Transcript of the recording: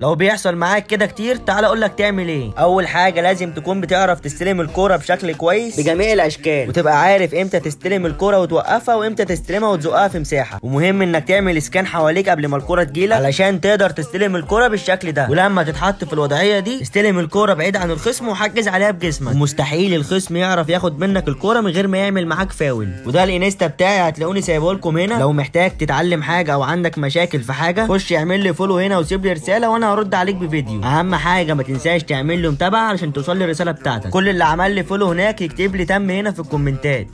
لو بيحصل معاك كده كتير تعال اقول لك تعمل ايه اول حاجه لازم تكون بتعرف تستلم الكوره بشكل كويس بجميع الاشكال وتبقى عارف امتى تستلم الكوره وتوقفها وامتى تستلمها وتزقها في مساحه ومهم انك تعمل سكان حواليك قبل ما الكوره تجيلك علشان تقدر تستلم الكوره بالشكل ده ولما تتحط في الوضعيه دي استلم الكوره بعيد عن الخصم وحجز عليها بجسمك ومستحيل الخصم يعرف ياخد منك الكوره من غير ما يعمل معاك فاول وده الانستا بتاعي هتلاقوني سايبه لكم هنا لو محتاج تتعلم حاجه او عندك مشاكل في حاجه خش اعمل لي فولو هنا وسيب لي رساله وانا هرد عليك بفيديو اهم حاجه ما تنساش تعمل لي متابعه علشان توصل لي الرساله بتاعتك كل اللي عمل لي فولو هناك يكتب لي تم هنا في الكومنتات